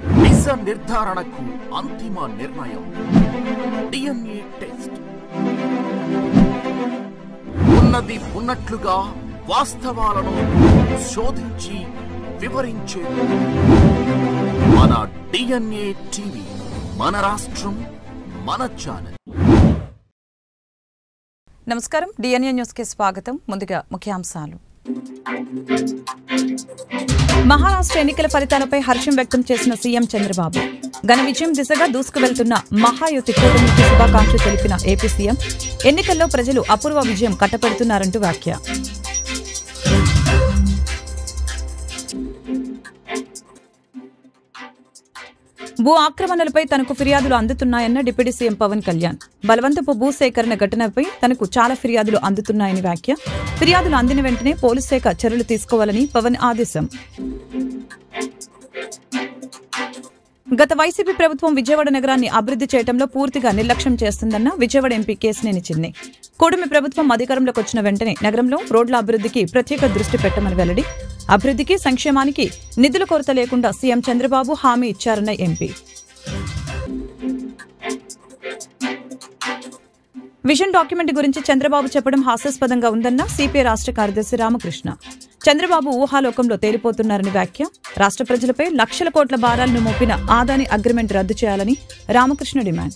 నిజ నిర్ధారణకు అంతిమ నిర్ణయం డిఎన్ఏ టెస్ట్ ఉన్నది ఉన్నట్లుగా వాస్తవాలను శోధించి వివరించే మన డిఎన్ఏ టీవీ మన రాష్ట్రం మన ఛానల్ నమస్కారం డిఎన్ఏ న్యూస్కి స్వాగతం ముందుగా ముఖ్యాంశాలు మహారాష్ట్ర ఎన్నికల ఫలితాలపై హర్షం వ్యక్తం చేసిన సీఎం చంద్రబాబు ఘన విజయం దిశగా దూసుకువెళ్తున్న మహాయుతి కూటమికి శుభాకాంక్షలు తెలిపిన ఏపీ సీఎం ఎన్నికల్లో ప్రజలు అపూర్వ విజయం కట్టపెడుతున్నారంటూ వ్యాఖ్య భూ ఆక్రమణలపై తనకు ఫిర్యాదులు అందుతున్నాయన్న డిప్యూటీ సీఎం పవన్ కళ్యాణ్ బలవంతపు భూ సేకరణ ఘటనపై తనకు చాలా ఫిర్యాదులు అందుతున్నాయని వ్యాఖ్య ఫిర్యాదులు అందిన వెంటనే పోలీస్ శాఖ చర్యలు తీసుకోవాలని పవన్ ఆదేశం గత వైసీపీ ప్రభుత్వం విజయవాడ నగరాన్ని అభివృద్ధి చేయడంలో పూర్తిగా నిర్లక్ష్యం చేస్తుందన్న విజయవాడ ఎంపీ కేసినేని చిన్ని కూటమి ప్రభుత్వం అధికారంలోకి వచ్చిన వెంటనే నగరంలో రోడ్ల అభివృద్ధికి ప్రత్యేక దృష్టి పెట్టమని వెల్లడి అభివృద్ధికి సంక్షేమానికి నిధుల కొరత లేకుండా సీఎం చంద్రబాబు హామీ ఇచ్చారన్న ఎంపీ విజన్ డాక్యుమెంట్ గురించి చంద్రబాబు చెప్పడం హాస్యాస్పదంగా ఉందన్న సిపిఐ రాష్ట్ర కార్యదర్శి రామకృష్ణ చంద్రబాబు ఊహాలోకంలో తేలిపోతున్నారని వ్యాఖ్య రాష్ట్ర ప్రజలపై లక్షల కోట్ల భారాలను మోపిన ఆదాని అగ్రిమెంట్ రద్దు చేయాలని రామకృష్ణ డిమాండ్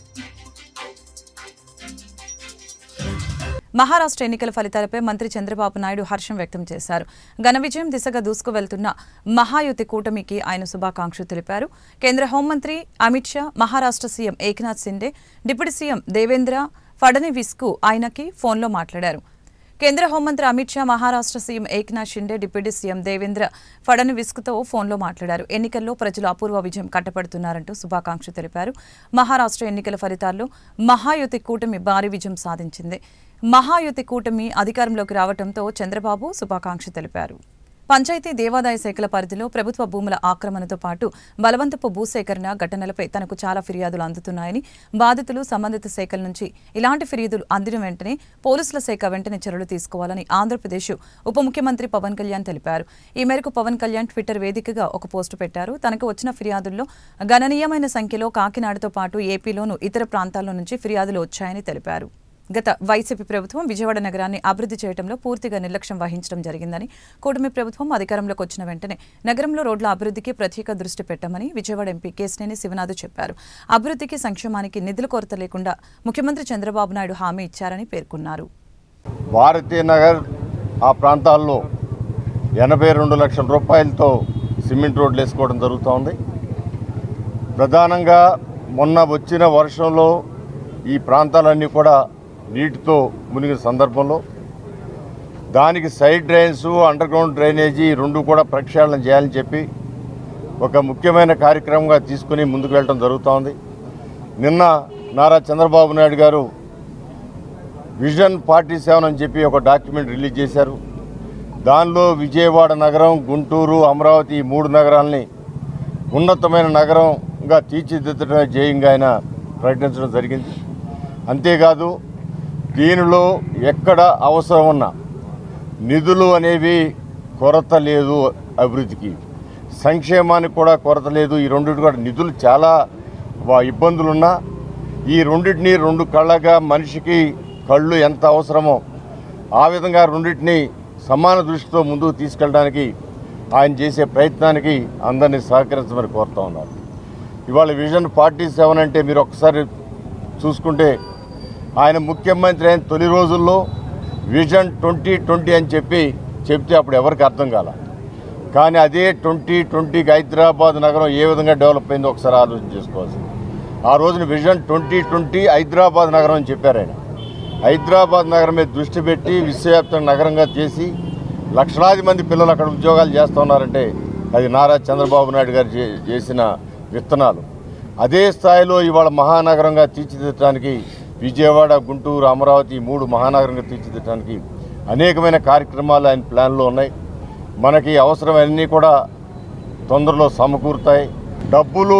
మహారాష్ట్ర ఎన్నికల ఫలితాలపై మంత్రి చంద్రబాబు నాయుడు హర్షం వ్యక్తం చేశారు ఘన విజయం దిశగా దూసుకువెళ్తున్న మహాయుతి కూటమికి ఆయన శుభాకాంక్షలు తెలిపారు కేంద్ర హోంమంత్రి Amit Shah Maharashtra CM Eknath Shinde deputy CM Devendra ఫడణవీస్కు ఆయనకి ఫోన్లో మాట్లాడారు కేంద్ర హోంమంత్రి Amit Shah Maharashtra CM Eknath Shinde deputy CM Devendra ఫడణవీస్కుతో ఫోన్లో మాట్లాడారు ఎన్నికల్లో ప్రజలు అపూర్వ విజయం కట్టబడుతున్నారంటూ శుభాకాంక్షలు తెలిపారు మహారాష్ట్ర ఎన్నికల ఫలితాల్లో మహాయుతి కూటమి భారీ విజయం సాధించింది మహాయుతి కూటమి అధికారంలోకి రావడంతో చంద్రబాబు శుభాకాంక్షలు తెలిపారు పంచాయతీ దేవాదాయ శాఖల పరిధిలో ప్రభుత్వ భూముల ఆక్రమణతో పాటు బలవంతపు భూసేకరణ ఘటనలపై తనకు చాలా ఫిర్యాదులు అందుతున్నాయని బాధితులు సంబంధిత శాఖల నుంచి ఇలాంటి ఫిర్యాదులు అందిన వెంటనే పోలీసుల శాఖ వెంటనే చర్యలు తీసుకోవాలని ఆంధ్రప్రదేశ్ ఉప ముఖ్యమంత్రి పవన్ కళ్యాణ్ తెలిపారు ఈ మేరకు పవన్ కళ్యాణ్ ట్విట్టర్ వేదికగా ఒక పోస్టు పెట్టారు తనకు వచ్చిన ఫిర్యాదుల్లో గణనీయమైన సంఖ్యలో కాకినాడతో పాటు ఏపీలోనూ ఇతర ప్రాంతాల నుంచి ఫిర్యాదులు వచ్చాయని తెలిపారు గత వైసీపీ ప్రభుత్వం విజయవాడ నగరాన్ని అభివృద్ధి చేయడంలో పూర్తిగా నిర్లక్ష్యం వహించడం జరిగిందని కూటమి ప్రభుత్వం అధికారంలోకి వచ్చిన వెంటనే నగరంలో రోడ్ల అభివృద్ధికి ప్రత్యేక దృష్టి పెట్టమని విజయవాడ ఎంపీ కేసినేని శివనాథ్ చెప్పారు అభివృద్ధికి సంక్షేమానికి నిధుల కొరత లేకుండా ముఖ్యమంత్రి చంద్రబాబు నాయుడు హామీ ఇచ్చారని పేర్కొన్నారు భారతీయ నగర్ ఆ ప్రాంతాల్లో ఎనభై రెండు లక్షల రూపాయలతో సిమెంట్ రోడ్లు వేసుకోవడం జరుగుతోంది ప్రధానంగా మొన్న వచ్చిన వర్షంలో ఈ ప్రాంతాలన్నీ కూడా నీటితో మునిగిన సందర్భంలో దానికి side drains underground drainage రెండు కూడా ప్రక్షాళన చేయాలని చెప్పి ఒక ముఖ్యమైన కార్యక్రమంగా తీసుకుని ముందుకు వెళ్ళడం జరుగుతోంది నిన్న నారా చంద్రబాబు నాయుడు గారు విజన్ ఫార్టీ సెవెన్ అని చెప్పి ఒక డాక్యుమెంట్ రిలీజ్ చేశారు దానిలో విజయవాడ నగరం గుంటూరు అమరావతి ఈ మూడు నగరాల్ని ఉన్నతమైన నగరంగా తీర్చిదిద్దడమే జయంగా ఆయన ప్రకటించడం జరిగింది అంతేకాదు దీనిలో ఎక్కడ అవసరం ఉన్న నిధులు అనేవి కొరత లేదు అభివృద్ధికి సంక్షేమానికి కూడా కొరత లేదు ఈ రెండింటి కూడా నిధులు చాలా వా- ఇబ్బందులున్నా ఈ రెండింటిని రెండు కళ్ళగా మనిషికి కళ్ళు ఎంత అవసరమో ఆ విధంగా రెండింటిని సమాన దృష్టితో ముందుకు తీసుకెళ్ళడానికి ఆయన చేసే ప్రయత్నానికి అందరినీ సహకరించమని కోరుతా ఉన్నారు ఇవాళ విజన్ ఫార్టీ సెవెన్ అంటే మీరు ఒక్కసారి చూసుకుంటే ఆయన ముఖ్యమంత్రి అయిన తొలి రోజుల్లో విజన్ ట్వంటీ ట్వంటీ అని చెప్పి చెప్తే అప్పుడు ఎవరికి అర్థం కాల కానీ అదే ట్వంటీ ట్వంటీకి హైదరాబాద్ నగరం ఏ విధంగా డెవలప్ అయిందో ఒకసారి ఆలోచన చేసుకోవాల్సింది ఆ రోజున విజన్ ట్వంటీ ట్వంటీ హైదరాబాద్ నగరం అని చెప్పారు ఆయన హైదరాబాద్ నగరం మీద దృష్టి పెట్టి విశ్వవ్యాప్త నగరంగా చేసి లక్షలాది మంది పిల్లలు అక్కడ ఉద్యోగాలు చేస్తూ ఉన్నారంటే అది నారా చంద్రబాబు నాయుడు గారు చే- చేసిన విత్తనాలు అదే స్థాయిలో ఇవాళ మహానగరంగా తీర్చిదిద్దడానికి విజయవాడ గుంటూరు అమరావతి ఈ మూడు మహానగరంగా తీర్చిదిద్దడానికి అనేకమైన కార్యక్రమాలు ఆయన ప్లాన్లో ఉన్నాయి మనకి అవసరమన్నీ కూడా తొందరలో సమకూరుతాయి డబ్బులు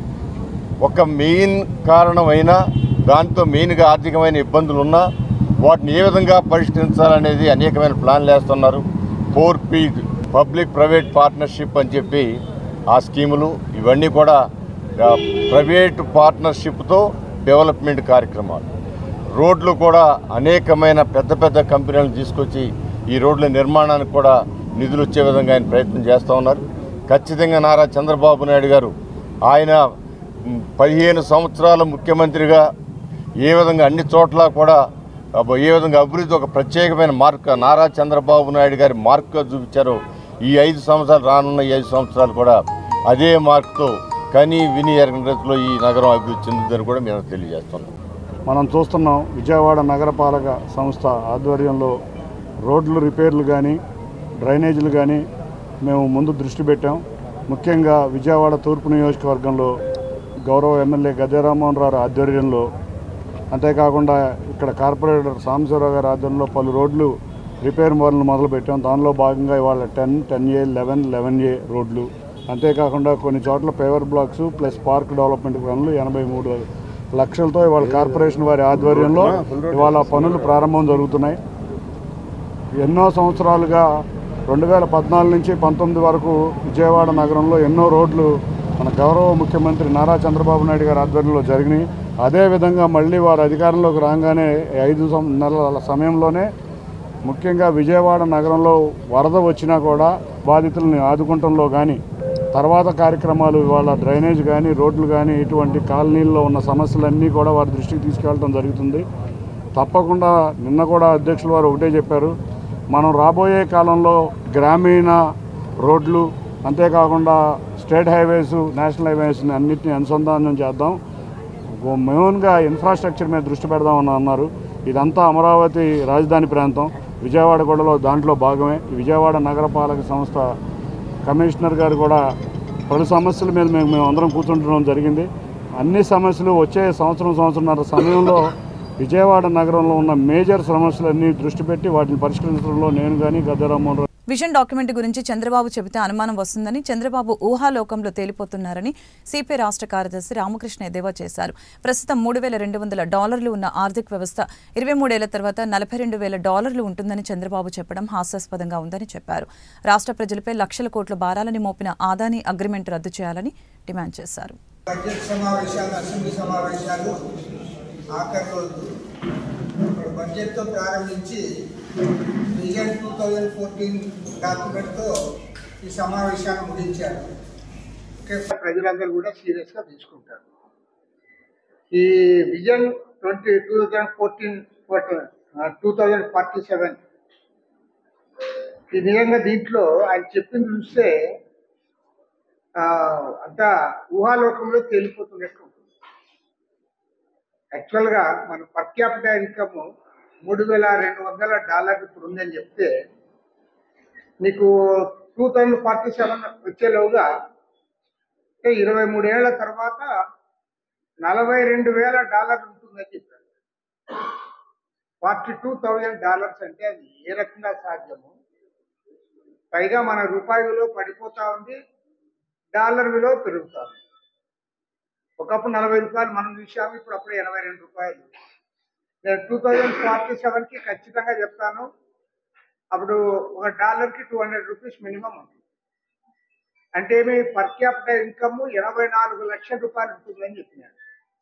ఒక మెయిన్ కారణమైన దాంతో మెయిన్గా ఆర్థికమైన ఇబ్బందులు ఉన్నా వాటిని ఏ విధంగా పరిష్కరించాలనేది అనేకమైన ప్లాన్లు వేస్తున్నారు four P public private partnership అని చెప్పి ఆ స్కీములు ఇవన్నీ కూడా ఆ, ప్రైవేట్ పార్ట్నర్షిప్తో డెవలప్మెంట్ కార్యక్రమాలు రోడ్లు కూడా అనేకమైన పెద్ద పెద్ద కంపెనీలను తీసుకొచ్చి ఈ రోడ్ల నిర్మాణానికి కూడా నిధులు వచ్చే విధంగా ఆయన ప్రయత్నం చేస్తూ ఉన్నారు ఖచ్చితంగా నారా చంద్రబాబు నాయుడు గారు ఆయన మ్, పదిహేను సంవత్సరాల ముఖ్యమంత్రిగా ఏ విధంగా అన్ని చోట్ల కూడా అబ్బ ఏ విధంగా అభివృద్ధి ఒక ప్రత్యేకమైన మార్క్ నారా చంద్రబాబు నాయుడు గారి మార్క్గా చూపించారో ఈ ఐదు సంవత్సరాలు రానున్న ఈ ఐదు సంవత్సరాలు కూడా అదే మార్క్తో కని విని ఎరగని రీతిలో ఈ నగరం అభివృద్ధి చెందుతుందని కూడా మేము తెలియజేస్తున్నాం మనం చూస్తున్నాం విజయవాడ నగరపాలక సంస్థ ఆధ్వర్యంలో రోడ్లు రిపేర్లు కానీ డ్రైనేజీలు కానీ మేము ముందు దృష్టి పెట్టాం ముఖ్యంగా విజయవాడ తూర్పు నియోజకవర్గంలో గౌరవ ఎమ్మెల్యే గద్దెరామోహన్ రావు ఆధ్వర్యంలో అంతేకాకుండా ఇక్కడ కార్పొరేటర్ సాంబశివరావు గారి ఆధ్వర్యంలో పలు రోడ్లు రిపేర్ పనులు మొదలుపెట్టాం దానిలో భాగంగా ఇవాళ ten ten A eleven eleven A రోడ్లు అంతేకాకుండా కొన్ని చోట్ల paver blocks plus park development పనులు ఎనభై మూడు లక్షలతో ఇవాళ కార్పొరేషన్ వారి ఆధ్వర్యంలో ఇవాళ పనులు ప్రారంభం జరుగుతున్నాయి ఎన్నో సంవత్సరాలుగా రెండు వేల పద్నాలుగు నుంచి పంతొమ్మిది వరకు విజయవాడ నగరంలో ఎన్నో రోడ్లు మన గౌరవ ముఖ్యమంత్రి నారా చంద్రబాబు నాయుడు గారి ఆధ్వర్యంలో జరిగినాయి అదేవిధంగా మళ్ళీ వారు అధికారంలోకి రాగానే ఈ ఐదు సం- నెలల సమయంలోనే ముఖ్యంగా విజయవాడ నగరంలో వరద వచ్చినా కూడా బాధితుల్ని ఆదుకుంటంలో కానీ తర్వాత కార్యక్రమాలు ఇవాళ డ్రైనేజ్ కానీ రోడ్లు కానీ ఇటువంటి కాలనీల్లో ఉన్న సమస్యలన్నీ కూడా వారి దృష్టికి తీసుకెళ్ళడం జరుగుతుంది తప్పకుండా నిన్న కూడా అధ్యక్షులు వారు ఒకటే చెప్పారు మనం రాబోయే కాలంలో గ్రామీణ రోడ్లు అంతేకాకుండా స్టేట్ హైవేస్ నేషనల్ హైవేస్ని అన్నింటినీ అనుసంధానం చేద్దాం మెయిన్గా ఇన్ఫ్రాస్ట్రక్చర్ మీద దృష్టి పెడదామని అన్నారు ఇదంతా అమరావతి రాజధాని ప్రాంతం విజయవాడ కూడా దాంట్లో భాగమే ఈ విజయవాడ నగరపాలక సంస్థ కమిషనర్ గారు కూడా పలు సమస్యల మీద మేము మేము అందరం కూర్చుంటడం జరిగింది అన్ని సమస్యలు వచ్చే సంవత్సరం సంవత్సరంన్నర సమయంలో విజయవాడ నగరంలో ఉన్న మేజర్ సమస్యలన్నీ దృష్టి పెట్టి వాటిని పరిష్కరించడంలో నేను కానీ గద్దరామోహన్ రావు విజన్ డాక్యుమెంట్ గురించి చంద్రబాబు చెబితే అనుమానం వస్తుందని చంద్రబాబు ఊహాలోకంలో తేలిపోతున్నారని సిపిఐ రాష్ట్ర కార్యదర్శి రామకృష్ణ ఎద్దేవా చేశారు ప్రస్తుతం మూడు వేల రెండు వందల డాలర్లు ఉన్న ఆర్థిక వ్యవస్థ ఇరవై మూడేళ్ల తర్వాత నలభై రెండు వేల డాలర్లు ఉంటుందని చంద్రబాబు చెప్పడం హాస్యాస్పదంగా ఉందని చెప్పారు రాష్ట్ర ప్రజలపై లక్షల కోట్ల భారాలని మోపిన ఆదాని అగ్రిమెంట్ రద్దు చేయాలని డిమాండ్ చేశారు బడ్జెట్ సమావేశాలు అసెంబ్లీ సమావేశాలు ఆఖరి రోజు ఇప్పుడు బడ్జెట్తో ప్రారంభించి విజన్ టూ థౌజండ్ ఫోర్టీన్ డాక్యుమెంట్తో ఈ సమావేశాన్ని ముగించారు ఓకే, ప్రజలందరూ కూడా సీరియస్గా తీసుకుంటారు ఈ vision twenty two thousand fourteen two thousand forty seven ఈ నిజంగా దీంట్లో ఆయన చెప్పింది చూస్తే ఆ, అంతా ఊహాలోకంలో తేలిపోతున్నట్టు ఉంటుంది యాక్చువల్గా మన పర్ క్యాపిటల్ ఇన్కమ్ మూడు వేల రెండు వందల డాలర్లు ఇప్పుడు ఉందని చెప్తే మీకు టూ థౌజండ్ ఫార్టీ సెవెన్ వచ్చేలోగా అంటే ఇరవై మూడేళ్ల తర్వాత నలభై రెండు వేల డాలర్లు ఉంటుందని చెప్పారు ఫార్టీ టూ థౌజండ్ డాలర్స్ అంటే అది ఏ రకంగా సాధ్యము పైగా మన రూపాయి విలువ పడిపోతా ఉంది డాలర్ విలువ పెరుగుతా ఉంది ఒకప్పుడు నలభై రూపాయలు మనం చూసాము ఇప్పుడు అప్పుడు ఎనభై రెండు రూపాయలు నేను టూ థౌజండ్ ఫార్టీ సెవెన్కి ఖచ్చితంగా చెప్తాను అప్పుడు ఒక డాలర్కి టూ హండ్రెడ్ రూపీస్ మినిమం ఉంటుంది అంటే మీ పర్ క్యాపిటల్ ఇన్కమ్ ఎనభై నాలుగు లక్షల రూపాయలు ఉంటుందని చెప్పినాడు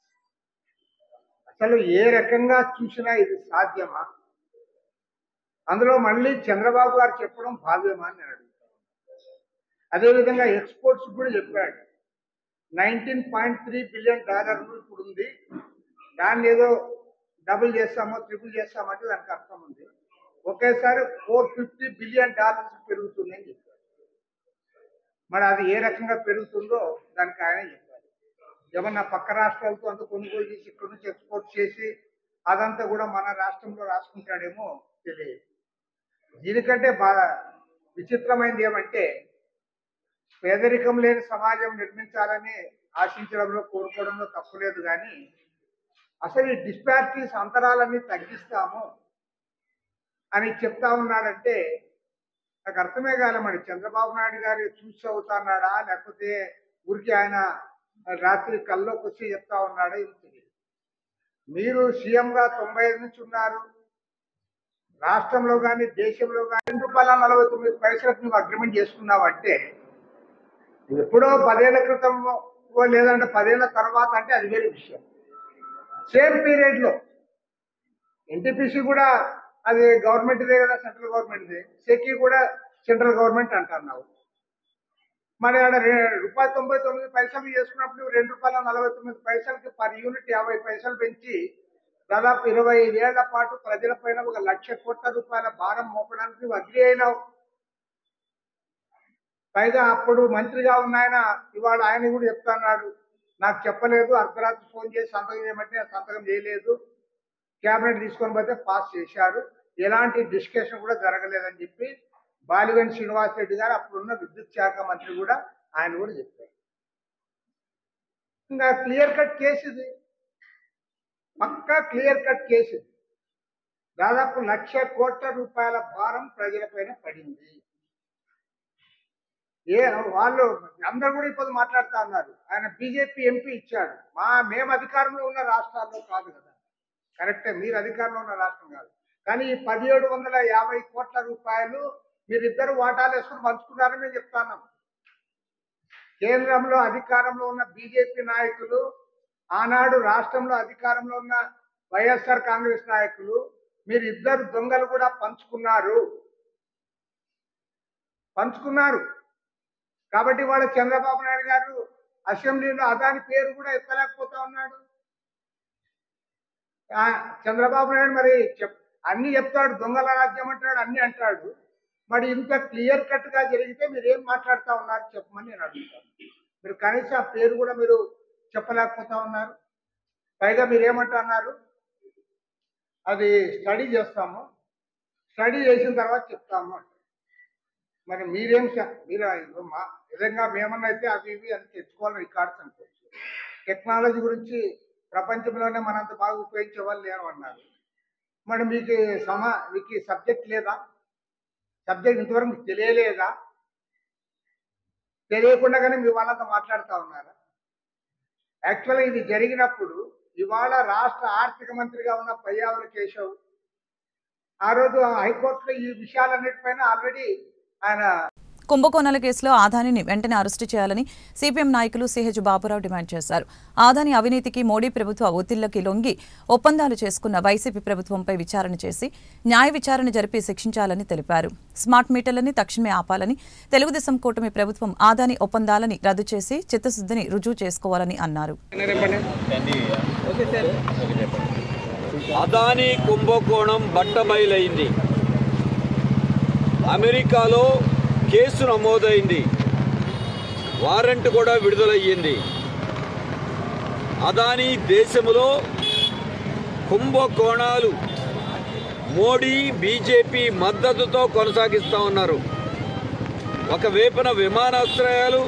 అసలు ఏ రకంగా చూసినా ఇది సాధ్యమా అందులో మళ్ళీ చంద్రబాబు గారు చెప్పడం భావ్యమా అని నేను అడుగుతాను అదేవిధంగా ఎక్స్పోర్ట్స్ కూడా చెప్పాడు నైన్టీన్ పాయింట్ త్రీ బిలియన్ డాలర్లు ఇప్పుడు ఉంది దాన్ని ఏదో డబుల్ చేస్తామో ట్రిపుల్ చేస్తామంటే దానికి అర్థం ఉంది ఒకేసారి ఫోర్ ఫిఫ్టీ బిలియన్ డాలర్స్ పెరుగుతుంది అని చెప్పారు మరి అది ఏ రకంగా పెరుగుతుందో దానికి ఆయన చెప్పారు ఏమన్నా పక్క రాష్ట్రాలతో అంతా కొనుగోలు చేసి ఇక్కడ నుంచి ఎక్స్పోర్ట్ చేసి అదంతా కూడా మన రాష్ట్రంలో రాసుకుంటాడేమో తెలియదు దీనికంటే బాగా విచిత్రమైనది ఏమంటే పేదరికం లేని సమాజం నిర్మించాలని ఆశించడంలో కోరుకోవడంలో తప్పులేదు కానీ అసలు ఈ డిస్పారిటీస్ అంతరాలన్నీ తగ్గిస్తాము అని చెప్తా ఉన్నాడంటే నాకు అర్థమే కాలే మరి చంద్రబాబు నాయుడు గారు చూసి అవుతున్నాడా లేకపోతే ఊరికి ఆయన రాత్రి కల్లోకి వచ్చి చెప్తా ఉన్నాడా ఏమో తెలియదు మీరు సీఎంగా తొంభై ఐదు నుంచి ఉన్నారు రాష్ట్రంలో కానీ దేశంలో కానీ రెండు రూపాయల నలభై తొమ్మిది పైసలకు నువ్వు అగ్రిమెంట్ చేసుకున్నావంటే ఎప్పుడో పదేళ్ల క్రితం లేదంటే పదేళ్ల తర్వాత అంటే అది వేరే విషయం సేమ్ పీరియడ్ లో ఎన్టీపీసీ కూడా అది గవర్నమెంట్దే కదా సెంట్రల్ గవర్నమెంట్దే సెకీ కూడా సెంట్రల్ గవర్నమెంట్ అంటున్నావు మరి ఆడ రె- రూపాయి తొంభై తొమ్మిది పైసలు చేసుకున్నప్పుడు రెండు రూపాయల నలభై తొమ్మిది పైసలకి పర్ యూనిట్ యాభై పైసలు పెంచి దాదాపు ఇరవై ఐదేళ్ల పాటు ప్రజల పైన ఒక లక్ష కోట్ల రూపాయల భారం మోపడానికి నువ్వు అగ్రి అయినావు పైగా అప్పుడు మంత్రిగా ఉన్న ఆయన ఇవాళ ఆయన కూడా చెప్తున్నాడు నాకు చెప్పలేదు అర్ధరాత్రి ఫోన్ చేసి సంతకం చేయమంటే నేను సంతకం చేయలేదు క్యాబినెట్ తీసుకొని పోతే పాస్ చేశారు ఎలాంటి డిస్కషన్ కూడా జరగలేదని చెప్పి బాలిగన్ శ్రీనివాస్ రెడ్డి గారు అప్పుడున్న విద్యుత్ శాఖ మంత్రి కూడా ఆయన కూడా చెప్పారు ఇంకా క్లియర్ కట్ కేసు ఇది పక్కా క్లియర్ కట్ కేసు ఇది దాదాపు లక్ష కోట్ల రూపాయల భారం ప్రజలపైన పడింది ఏ వాళ్ళు అందరు కూడా ఇప్పుడు మాట్లాడుతా ఉన్నారు ఆయన బీజేపీ ఎంపీ ఇచ్చాడు మా మేము అధికారంలో ఉన్న రాష్ట్రాల్లో కాదు కదా కరెక్టే మీరు అధికారంలో ఉన్న రాష్ట్రం కాదు కానీ ఈ పదిహేడు వందల యాభై కోట్ల రూపాయలు మీరిద్దరు వాటాలు వేసుకుని పంచుకున్నారని మేము చెప్తాన్నాం కేంద్రంలో అధికారంలో ఉన్న బీజేపీ నాయకులు ఆనాడు రాష్ట్రంలో అధికారంలో ఉన్న వైఎస్ఆర్ కాంగ్రెస్ నాయకులు మీరు ఇద్దరు దొంగలు కూడా పంచుకున్నారు పంచుకున్నారు కాబట్టి వాళ్ళ చంద్రబాబు నాయుడు గారు అసెంబ్లీలో అదాని పేరు కూడా ఎత్తలేకపోతా ఉన్నాడు ఆ, చంద్రబాబు నాయుడు మరి చెప్ అన్ని చెప్తాడు దొంగల రాజ్యం అంటాడు అన్ని అంటాడు మరి ఇంత క్లియర్ కట్ గా జరిగితే మీరు ఏం మాట్లాడుతా ఉన్నారు చెప్పమని నేను అడుగుతాను మీరు కనీసం ఆ పేరు కూడా మీరు చెప్పలేకపోతా ఉన్నారు పైగా మీరు ఏమంటున్నారు అది స్టడీ చేస్తాము స్టడీ చేసిన తర్వాత చెప్తాము అంటారు. మరి మీరేం చ- మీరు ఇప్పుడు మా నిజంగా మేమన్నా అయితే అవి ఇవి అని తెచ్చుకోవాలి రికార్డ్స్ అనుకోవచ్చు టెక్నాలజీ గురించి ప్రపంచంలోనే మనంత బాగా ఉపయోగించే వాళ్ళు లేరు అన్నారు మరి మీకు సమా మీకు ఈ సబ్జెక్ట్ లేదా సబ్జెక్ట్ ఇంతవరకు మీకు తెలియలేదా తెలియకుండానే మీ వాళ్ళంతా మాట్లాడుతూ ఉన్నారా యాక్చువల్గా ఇది జరిగినప్పుడు ఇవాళ రాష్ట్ర ఆర్థిక మంత్రిగా ఉన్న పయ్యావుల కేశవ్ ఆ రోజు హైకోర్టులో ఈ విషయాలన్నిటిపైన ఆల్రెడీ ఆయన కుంభకోణాల కేసులో ఆదానిని వెంటనే అరెస్టు చేయాలని సిపిఎం నాయకులు సిహెచ్ బాబురావు డిమాండ్ చేశారు ఆదాని అవినీతికి మోడీ ప్రభుత్వ ఒత్తిళ్లకి లొంగి ఒప్పందాలు చేసుకున్న వైసీపీ ప్రభుత్వంపై విచారణ చేసి న్యాయ విచారణ జరిపి శిక్షించాలని తెలిపారు స్మార్ట్ మీటర్లని తక్షణమే ఆపాలని తెలుగుదేశం కూటమి ప్రభుత్వం ఆదాని ఒప్పందాలని రద్దు చేసి చిత్తశుద్ధిని రుజువు చేసుకోవాలని అన్నారు అదానీ కుంభకోణం బట్టబయలైంది అమెరికాలో కేసు నమోదైంది వారెంట్ కూడా విడుదలయ్యింది అదానీ దేశంలో కుంభకోణాలు మోడీ బీజేపీ మద్దతుతో కొనసాగిస్తూ ఉన్నారు ఒక వేపున విమానాశ్రయాలు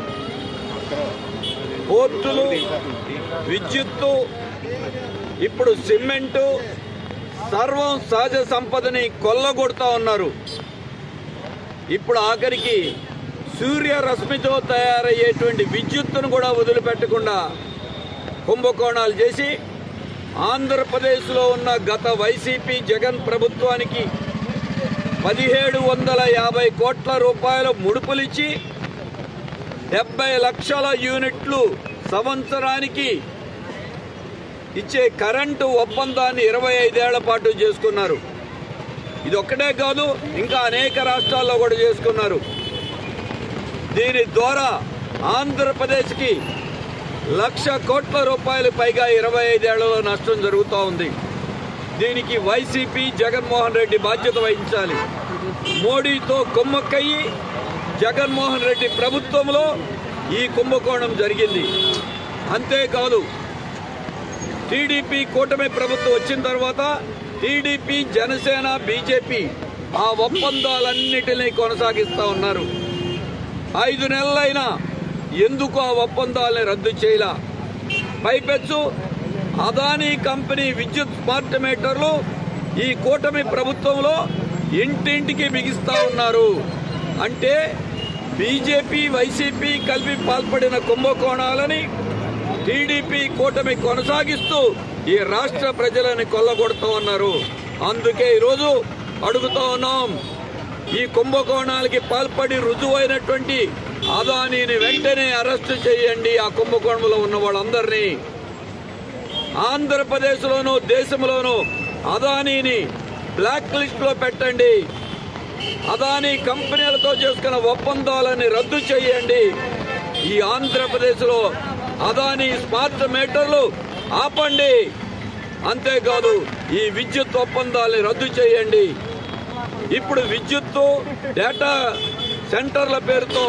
పోర్టులు విద్యుత్తు ఇప్పుడు సిమెంటు సర్వం సహజ సంపదని కొల్లగొడతా ఉన్నారు ఇప్పుడు ఆఖరికి సూర్య రశ్మితో తయారయ్యేటువంటి విద్యుత్తును కూడా వదిలిపెట్టకుండా కుంభకోణాలు చేసి ఆంధ్రప్రదేశ్లో ఉన్న గత వైసీపీ జగన్ ప్రభుత్వానికి పదిహేడు వందల యాభై కోట్ల రూపాయల ముడుపులిచ్చి డెబ్బై లక్షల యూనిట్లు సంవత్సరానికి ఇచ్చే కరెంటు ఒప్పందాన్ని ఇరవై ఐదేళ్ల పాటు చేసుకున్నారు ఇది ఒక్కటే కాదు ఇంకా అనేక రాష్ట్రాల్లో కూడా చేసుకున్నారు దీని ద్వారా ఆంధ్రప్రదేశ్కి లక్ష కోట్ల రూపాయలు పైగా ఇరవై ఐదేళ్లలో నష్టం జరుగుతూ ఉంది దీనికి వైసీపీ జగన్మోహన్ రెడ్డి బాధ్యత వహించాలి మోడీతో కుమ్మక్కయ్యి జగన్మోహన్ రెడ్డి ప్రభుత్వంలో ఈ కుంభకోణం జరిగింది అంతేకాదు టీడీపీ కూటమి ప్రభుత్వం వచ్చిన తర్వాత టీడీపీ జనసేన బీజేపీ ఆ ఒప్పందాలన్నిటినీ కొనసాగిస్తా ఉన్నారు ఐదు నెలలైనా ఎందుకు ఆ ఒప్పందాలని రద్దు చేయలా పైపెచ్చు అదానీ కంపెనీ విద్యుత్ స్మార్ట్ మీటర్లు ఈ కూటమి ప్రభుత్వంలో ఇంటింటికి బిగిస్తా ఉన్నారు అంటే బీజేపీ వైసీపీ కలిపి పాల్పడిన కుంభకోణాలని టీడీపీ కూటమి కొనసాగిస్తూ ఈ రాష్ట్ర ప్రజలని కొల్లగొడుతూ ఉన్నారు అందుకే ఈరోజు అడుగుతా ఉన్నాం ఈ కుంభకోణాలకి పాల్పడి రుజువైనటువంటి అదానీని వెంటనే అరెస్టు చేయండి ఆ కుంభకోణంలో ఉన్న వాళ్ళందరినీ ఆంధ్రప్రదేశ్లోనూ దేశంలోనూ అదానీని బ్లాక్ లిస్ట్ లో పెట్టండి అదానీ కంపెనీలతో చేసుకున్న ఒప్పందాలని రద్దు చేయండి ఈ ఆంధ్రప్రదేశ్లో అదానీ స్మార్ట్ మీటర్లు ఆపండి అంతేకాదు ఈ విద్యుత్ ఒప్పందాలని రద్దు చేయండి ఇప్పుడు విద్యుత్తు డేటా సెంటర్ల పేరుతో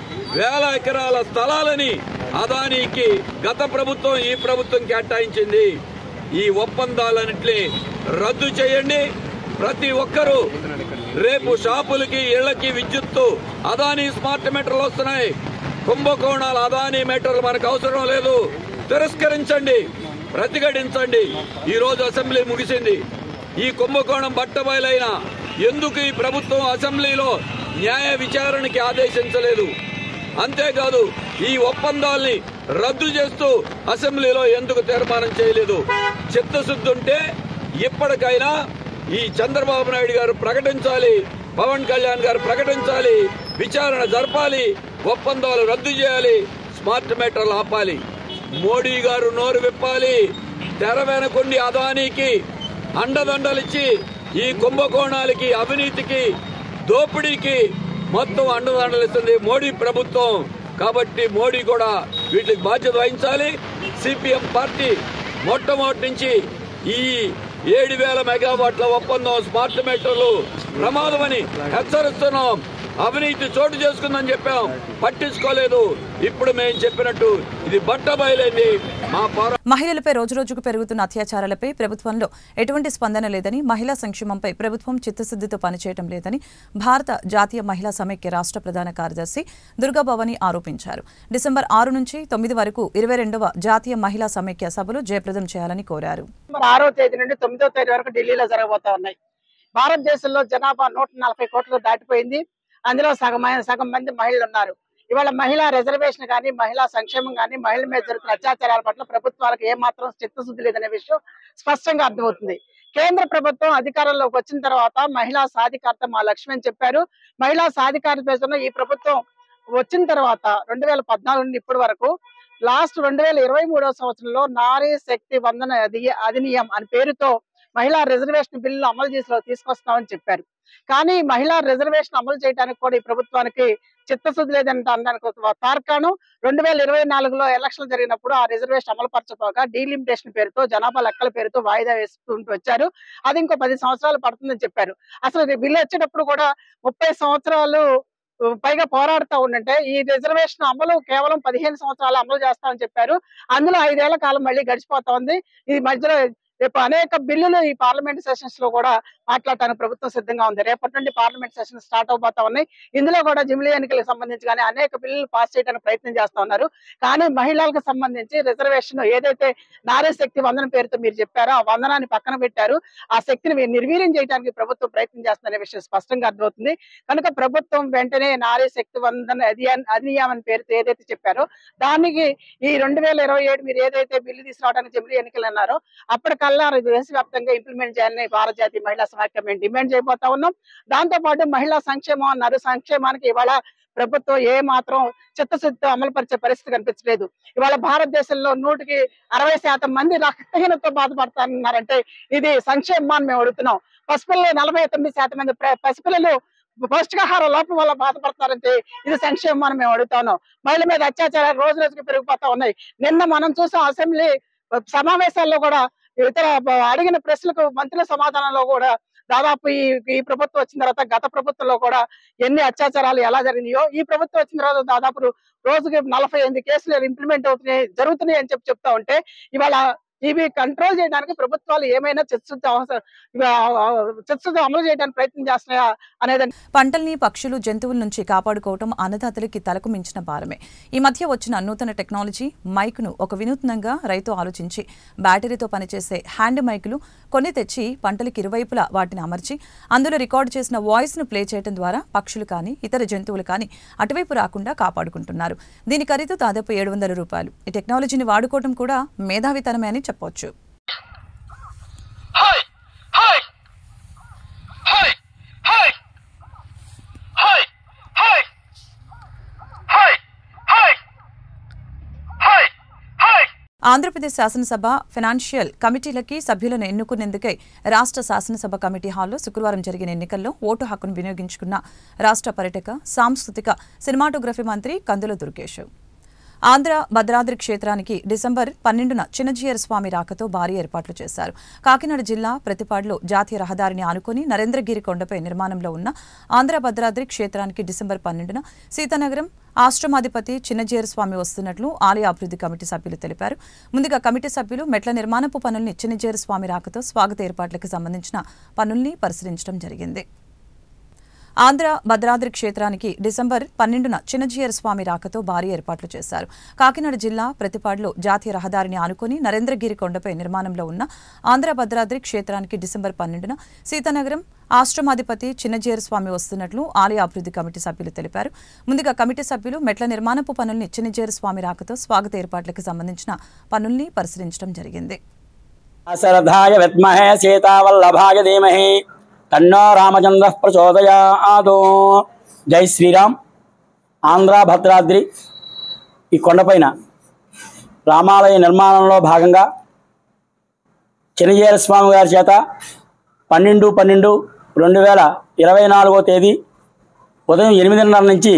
వేల ఎకరాల స్థలాలని అదానీకి గత ప్రభుత్వం ఈ ప్రభుత్వం కేటాయించింది ఈ ఒప్పందాలన్నింటినీ రద్దు చేయండి ప్రతి ఒక్కరూ రేపు షాపులకి ఇళ్లకి విద్యుత్తు అదానీ స్మార్ట్ మీటర్లు వస్తున్నాయి కుంభకోణాలు అదానీ మీటర్లు మనకు అవసరం లేదు తిరస్కరించండి ప్రతిఘటించండి ఈ రోజు అసెంబ్లీ ముగిసింది ఈ కుంభకోణం బట్టబయలైన ఎందుకు ఈ ప్రభుత్వం అసెంబ్లీలో న్యాయ విచారణకి ఆదేశించలేదు అంతేకాదు ఈ ఒప్పందాల్ని రద్దు చేస్తూ అసెంబ్లీలో ఎందుకు తీర్మానం చేయలేదు చిత్తశుద్ధి ఉంటే ఇప్పటికైనా ఈ చంద్రబాబు నాయుడు గారు ప్రకటించాలి పవన్ కళ్యాణ్ గారు ప్రకటించాలి విచారణ జరపాలి ఒప్పందాలు రద్దు చేయాలి స్మార్ట్ మీటర్లు ఆపాలి మోడీ గారు నోరు విప్పాలి తెర వెనకుండి అదానీకి అండదండలిచ్చి ఈ కుంభకోణాలకి అవినీతికి దోపిడీకి మొత్తం అండదండలు ఇస్తుంది మోడీ ప్రభుత్వం కాబట్టి మోడీ కూడా వీటికి బాధ్యత వహించాలి సిపిఎం పార్టీ మొట్టమొదటి నుంచి ఈ ఏడు వేల మెగావాట్ల ఒప్పందం స్మార్ట్ మీటర్లు ప్రమాదమని హెచ్చరిస్తున్నాం అవినీతి చోటు చేసుకుందని చెప్పాం పట్టించుకోలేదు ఇప్పుడు మేము చెప్పినట్టు ఇది బట్ట బయలైంది మా పోరా మహిళలపై రోజురోజుకు పెరుగుతున్న అత్యాచారాలపై ప్రభుత్వంలో ఎటువంటి స్పందన లేదని మహిళా సంక్షేమంపై ప్రభుత్వం చిత్తశుద్దితో పనిచేయడం లేదని భారత జాతీయ మహిళా సమైక్య రాష్ట్ర ప్రధాన కార్యదర్శి దుర్గాభవాని ఆరోపించారు డిసెంబర్ ఆరు నుంచి తొమ్మిది వరకు ఇరవై రెండవ జాతీయ మహిళా సమైక్య సభలు జయప్రదం చేయాలని కోరారు మరి ఆరో తేదీ నుండి తొమ్మిదో తేదీ వరకు ఢిల్లీలో జరగబోతా ఉన్నాయి భారతదేశంలో జనాభా నూట నలభై కోట్లు దాటిపోయింది అందులో సగం సగం మంది మహిళలు ఉన్నారు ఇవాళ మహిళా రిజర్వేషన్ కానీ మహిళా సంక్షేమం కానీ మహిళల మీద జరుగుతున్న అత్యాచారాల పట్ల ప్రభుత్వాలకు ఏమాత్రం చిత్తశుద్ధి లేదనే విషయం స్పష్టంగా అర్థమవుతుంది కేంద్ర ప్రభుత్వం అధికారంలోకి వచ్చిన తర్వాత మహిళా సాధికారత మా లక్ష్యం అని చెప్పారు మహిళా సాధికారత పేరుతో ఈ ప్రభుత్వం వచ్చిన తర్వాత రెండు వేల పద్నాలుగు నుండి ఇప్పటి వరకు లాస్ట్ రెండు వేల ఇరవై మూడవ సంవత్సరంలో నారీ శక్తి వందన అధి- అధినియం అని పేరుతో మహిళా రిజర్వేషన్ బిల్లు అమలు చేసి తీసుకొస్తామని చెప్పారు కానీ మహిళా రిజర్వేషన్ అమలు చేయడానికి కూడా ఈ ప్రభుత్వానికి చిత్తశుద్ధి లేదంటే అనడానికి ఒక తార్కాణం రెండు వేల ఇరవై నాలుగులో ఎలక్షన్ జరిగినప్పుడు ఆ రిజర్వేషన్ అమలు పరచపోగా డీలిమిటేషన్ పేరుతో జనాభా లెక్కల పేరుతో వాయిదా వేసుకుంటూ వచ్చారు అది ఇంకో పది సంవత్సరాలు పడుతుందని చెప్పారు అసలు ఈ బిల్లు వచ్చేటప్పుడు కూడా ముప్పై సంవత్సరాలు పైగా పోరాడుతూ ఉండంటే ఈ రిజర్వేషన్ అమలు కేవలం పదిహేను సంవత్సరాలు అమలు చేస్తామని చెప్పారు అందులో ఐదేళ్ల కాలం మళ్ళీ గడిచిపోతా ఉంది ఈ మధ్యలో రేపు అనేక బిల్లులు ఈ పార్లమెంట్ సెషన్స్ లో కూడా మాట్లాడటానికి ప్రభుత్వం సిద్ధంగా ఉంది రేపటి నుండి పార్లమెంట్ సెషన్ స్టార్ట్ అవబోతా ఉన్నాయి ఇందులో కూడా జిమ్లీ ఎన్నికలకు సంబంధించి కానీ అనేక బిల్లులు పాస్ చేయడానికి ప్రయత్నం చేస్తా ఉన్నారు కానీ మహిళలకు సంబంధించి రిజర్వేషన్ ఏదైతే నారీ శక్తి వందన పేరుతో మీరు చెప్పారో ఆ వందనాన్ని పక్కన పెట్టారు ఆ శక్తిని మీరు నిర్వీర్యం చేయడానికి ప్రభుత్వం ప్రయత్నం చేస్తుందనే విషయం స్పష్టంగా అర్థమవుతుంది కనుక ప్రభుత్వం వెంటనే నారీ శక్తి వందన అధియా- అధినియం అనే పేరుతో ఏదైతే చెప్పారో దానికి ఈ రెండు వేల ఇరవై ఏడు మీరు ఏదైతే బిల్లు తీసుకురావడానికి జమిలీ ఎన్నికలు అన్నారో అప్పటికల్లా దేశవ్యాప్తంగా ఇంప్లిమెంట్ చేయాలని భారత జాతీయ మహిళా సమాఖ్య మేము డిమాండ్ చేయబోతా ఉన్నాం దాంతో పాటు మహిళా సంక్షేమం అన్నారు సంక్షేమానికి ఇవాళ ప్రభుత్వం ఏ మాత్రం చిత్తశుద్ధితో అమలు పరిచే పరిస్థితి కనిపించలేదు ఇవాళ భారతదేశంలో నూటికి అరవై శాతం మంది రక్తహీనతో బాధపడతారన్నారంటే ఇది సంక్షేమం అని మేము అడుగుతున్నాం పసిపిల్లలు నలభై తొమ్మిది శాతం మంది ప్ర- పసిపిల్లలు పౌష్టికాహార లోపం వల్ల బాధపడతారంటే ఇది సంక్షేమం అని మేము అడుగుతాను మహిళల మీద అత్యాచారాలు రోజు రోజుకి పెరిగిపోతా ఉన్నాయి నిన్న మనం చూసాం అసెంబ్లీ సమావేశాల్లో కూడా ఇతర బ- అడిగిన ప్రశ్నలకు మంత్రుల సమాధానంలో కూడా దాదాపు ఈ ఈ ప్రభుత్వం వచ్చిన తర్వాత గత ప్రభుత్వంలో కూడా ఎన్ని అత్యాచారాలు ఎలా జరిగినాయో ఈ ప్రభుత్వం వచ్చిన తర్వాత దాదాపు రోజుకి నలభై ఎనిమిది కేసులు ఇంప్లిమెంట్ అవుతున్నాయి జరుగుతున్నాయి అని చెప్పి చెప్తా ఉంటే ఇవాళ ఇవి కంట్రోల్ చేయడానికి ప్రభుత్వాలు ఏమైనా చిత్తశుద్ధి అవసరం చిత్తశుద్ధి అమలు చేయడానికి ప్రయత్నం చేస్తున్నాయా అనేది పంటల్ని పక్షులు జంతువుల నుంచి కాపాడుకోవటం అన్నదాతలకి తలకు మించిన భారమే ఈ మధ్య వచ్చిన నూతన టెక్నాలజీ మైక్ను ఒక వినూత్నంగా రైతు ఆలోచించి బ్యాటరీతో పనిచేసే హ్యాండ్ మైకులు కొన్ని తెచ్చి పంటలకి ఇరువైపులా వాటిని అమర్చి అందులో రికార్డు చేసిన వాయిస్ను ప్లే చేయడం ద్వారా పక్షులు కానీ ఇతర జంతువులు కానీ అటువైపు రాకుండా కాపాడుకుంటున్నారు దీని ఖరీదు దాదాపు ఏడు వందల రూపాయలు ఈ టెక్నాలజీని వాడుకోవడం కూడా మేధావితనమే అని చెప్పొచ్చు Hi! Hi! Hi! Hi! Hi! Hi! Hi! Andhra Pradesh శాసనసభ ఫైనాన్షియల్ కమిటీలకి సభ్యులను ఎన్నుకునేందుకై రాష్ట్ర శాసనసభ కమిటీ హాల్లో శుక్రవారం జరిగిన ఎన్నికల్లో ఓటు హక్కును వినియోగించుకున్న రాష్ట్ర పర్యాటక సాంస్కృతిక సినిమాటోగ్రఫీ మంత్రి కందుల దుర్గేష్ ఆంధ్ర భద్రాద్రి క్షేత్రానికి డిసెంబర్ పన్నెండున చిన్నజీయర్ స్వామి రాకతో భారీ ఏర్పాట్లు చేశారు కాకినాడ జిల్లా ప్రతిపాడులో జాతీయ రహదారిని ఆనుకుని నరేంద్రగిరి కొండపై నిర్మాణంలో ఉన్న ఆంధ్ర భద్రాద్రి క్షేత్రానికి డిసెంబర్ పన్నెండున సీతానగరం ఆశ్రమాధిపతి చిన్నజీయర్ స్వామి వస్తున్నట్లు ఆలయ అభివృద్ధి కమిటీ సభ్యులు తెలిపారు ముందుగా కమిటీ సభ్యులు మెట్ల నిర్మాణపు పనుల్ని చిన్నజీయర్ స్వామి రాకతో స్వాగత ఏర్పాట్లకు సంబంధించిన పనుల్ని పరిశీలించడం జరిగింది ఆంధ్ర భద్రాద్రి క్షేత్రానికి డిసెంబర్ పన్నెండున చిన్నజీయర్ స్వామి రాకతో భారీ ఏర్పాట్లు చేశారు కాకినాడ జిల్లా ప్రతిపాడులో జాతీయ రహదారిని ఆనుకుని నరేంద్రగిరి కొండపై నిర్మాణంలో ఉన్న ఆంధ్ర భద్రాద్రి క్షేత్రానికి డిసెంబర్ పన్నెండున సీతానగరం ఆశ్రమాధిపతి చిన్నజీయర్ స్వామి వస్తున్నట్లు ఆలయ అభివృద్ధి కమిటీ సభ్యులు తెలిపారు ముందుగా కమిటీ సభ్యులు మెట్ల నిర్మాణపు పనుల్ని చిన్నజీయర్ స్వామి రాకతో స్వాగత ఏర్పాట్లకు సంబంధించిన పనుల్ని పరిశీలించడం జరిగింది అశ్రద్ధాయ విద్మహే సీతావల్లభాయ ధీమహి తన్నో రామచంద్ర ప్రచోదయాదు జై శ్రీరామ్ ఆంధ్ర భద్రాద్రి ఈ కొండపైన రామాలయ నిర్మాణంలో భాగంగా చిన్నజీర స్వామి గారి చేత పన్నెండు పన్నెండు రెండు వేల ఇరవై నాలుగో తేదీ ఉదయం ఎనిమిదిన్నర నుంచి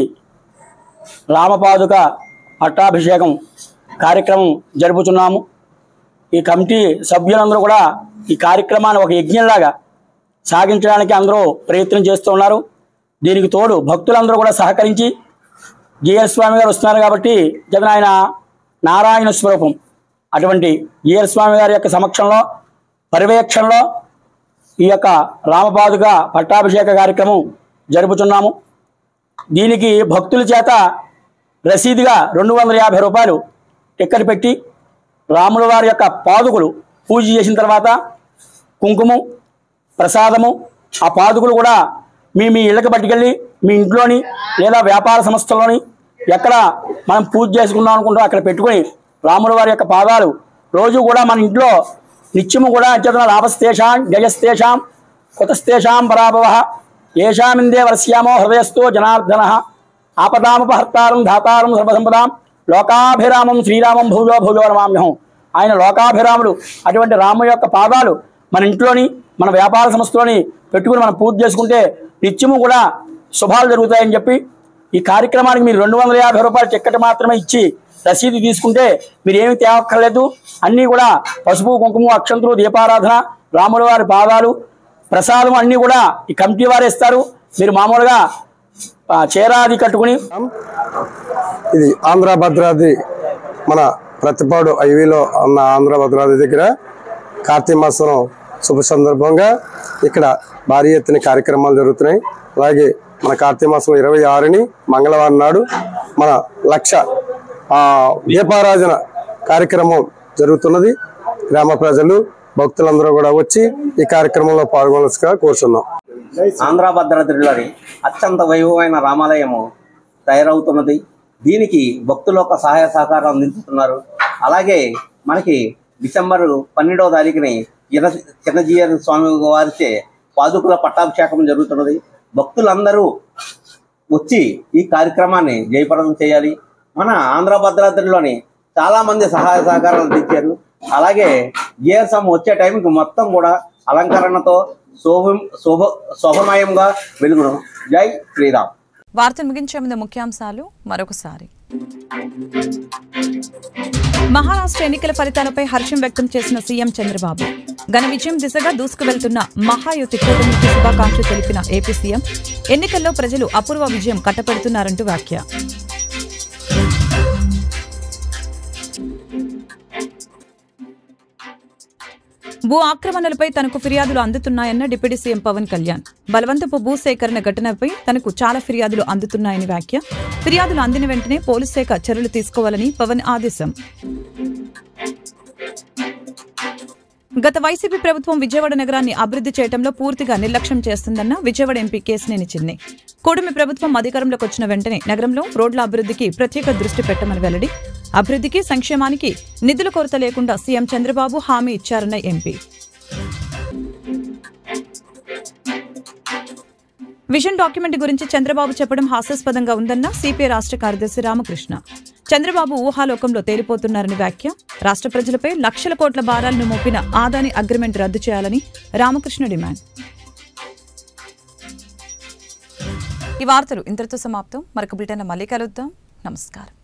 రామపాదుక పట్టాభిషేకం కార్యక్రమం జరుపుతున్నాము ఈ కమిటీ సభ్యులందరూ కూడా ఈ కార్యక్రమాన్ని ఒక యజ్ఞంలాగా సాగించడానికి అందరూ ప్రయత్నం చేస్తున్నారు దీనికి తోడు భక్తులందరూ కూడా సహకరించి జిఎల్ స్వామి గారు వస్తున్నారు కాబట్టి జగన్ ఆయన నారాయణ స్వరూపం అటువంటి జిఎల్ స్వామి గారి యొక్క సమక్షంలో పర్యవేక్షణలో ఈ యొక్క రామపాదుక పట్టాభిషేక కార్యక్రమం జరుపుతున్నాము దీనికి భక్తుల చేత రసీదుగా రెండు వందల యాభై రూపాయలు టిక్కెట్ పెట్టి రాముల వారి యొక్క పాదుకులు పూజ చేసిన తర్వాత కుంకుమ ప్రసాదము ఆ పాదుకులు కూడా మీ మీ ఇళ్ళకి పట్టుకెళ్ళి మీ ఇంట్లోని లేదా వ్యాపార సంస్థల్లోని ఎక్కడ మనం పూజ చేసుకుందాం అనుకుంటాం అక్కడ పెట్టుకొని రాముల వారి యొక్క పాదాలు రోజు కూడా మన ఇంట్లో నిత్యము కూడా అత్యతన లాభస్తేషాం జయస్తేషాం కుతస్తేషాం పరాభవ ఏషామిందే వర్ష్యామో హృదయస్థో జనార్దన ఆపదామపహర్తారం ధాతారం సర్వసంపదాం లోకాభిరామం శ్రీరామం భూజో భూజో నమామ్యహం ఆయన లోకాభిరాముడు అటువంటి రాము యొక్క పాదాలు మన ఇంట్లోని మన వ్యాపార సంస్థలోని పెట్టుకుని మనం పూజ చేసుకుంటే నిత్యము కూడా శుభాలు జరుగుతాయని చెప్పి ఈ కార్యక్రమానికి మీరు రెండు వందల యాభై రూపాయల టిక్కెట్ మాత్రమే ఇచ్చి రసీదు తీసుకుంటే మీరు ఏమి తేవక్కర్లేదు అన్నీ కూడా పసుపు కుంకుమ అక్షంతులు దీపారాధన రాముల వారి పాదాలు ప్రసాదం అన్నీ కూడా ఈ కమిటీ వారు ఇస్తారు మీరు మామూలుగా ఆ, చీరాది కట్టుకుని ఇది ఆంధ్ర భద్రాద్రి మన ప్రతిపాడు హైవేలో ఉన్న ఆంధ్ర భద్రాద్రి దగ్గర కార్తీక మాసం శుభ సందర్భంగా ఇక్కడ భారీ ఎత్తున కార్యక్రమాలు జరుగుతున్నాయి అలాగే మన కార్తీక మాసం ఇరవై ఆరుని మంగళవారం నాడు మన లక్ష ఆ, దీపారాధన కార్యక్రమం జరుగుతున్నది గ్రామ ప్రజలు భక్తులందరూ కూడా వచ్చి ఈ కార్యక్రమంలో పాల్గొనవలసిగా కోరుచున్నాం ఆంధ్ర భద్రాద్రిలోని అత్యంత వైభవమైన రామాలయము తయారవుతున్నది దీనికి భక్తులు ఒక సహాయ సహకారం అందించుతున్నారు అలాగే మనకి డిసెంబర్ పన్నెండవ తారీఖుని చిన్న చిన్నజీయర్ స్వామి వారిచే పాదుకుల పట్టాభిషేకం జరుగుతున్నది భక్తులందరూ వచ్చి ఈ కార్యక్రమాన్ని జయప్రదం చేయాలి మన ఆంధ్ర భద్రాద్రిలోని చాలా మంది సహాయ సహకారాలు అందించారు అలాగే జిఎస్ఎం వచ్చే టైంకి మొత్తం కూడా అలంకరణతో శోభం శోభ శోభమయంగా వెలుగును జై శ్రీరామ్ వార్తలు ముగించే ముందు ముఖ్యాంశాలు మరొకసారి మహారాష్ట్ర ఎన్నికల ఫలితాలపై హర్షం వ్యక్తం చేసిన సీఎం చంద్రబాబు ఘన విజయం దిశగా దూసుకు వెళ్తున్న మహాయుతి కూటమికి శుభాకాంక్షలు తెలిపిన ఏపీ సీఎం ఎన్నికల్లో ప్రజలు అపూర్వ విజయం కట్టపెడుతున్నారంటూ వ్యాఖ్య భూ ఆక్రమణలపై తనకు ఫిర్యాదులు అందుతున్నాయన్న డిప్యూటీ సీఎం పవన్ కళ్యాణ్ బలవంతపు భూ సేకరణ ఘటనపై తనకు చాలా ఫిర్యాదులు అందుతున్నాయని వ్యాఖ్య ఫిర్యాదులు అందిన వెంటనే పోలీస్ శాఖ చర్యలు తీసుకోవాలని పవన్ ఆదేశం గత వైసీపీ ప్రభుత్వం విజయవాడ నగరాన్ని అభివృద్ధి చేయడంలో పూర్తిగా నిర్లక్ష్యం చేస్తుందన్న విజయవాడ ఎంపీ కేసినేని చిన్ని కూటమి ప్రభుత్వం అధికారంలోకి వచ్చిన వెంటనే నగరంలో రోడ్ల అభివృద్ధికి ప్రత్యేక దృష్టి పెట్టమని వెల్లడి అభివృద్ధికి సంక్షేమానికి నిధుల కొరత లేకుండా సీఎం చంద్రబాబు హామీ ఇచ్చారన్న ఎంపీ విజన్ డాక్యుమెంట్ గురించి చంద్రబాబు చెప్పడం హాస్యాస్పదంగా ఉందన్న సిపిఐ రాష్ట్ర కార్యదర్శి రామకృష్ణ చంద్రబాబు ఊహాలోకంలో తేలిపోతున్నారని వ్యాఖ్య రాష్ట్ర ప్రజలపై లక్షల కోట్ల భారాలను మోపిన ఆదాని అగ్రిమెంట్ రద్దు చేయాలని రామకృష్ణ డిమాండ్ ఈ వార్తలు ఇంతటితో సమాప్తం మరొక బ్రిటన్ మళ్ళీ కలుద్దాం నమస్కారం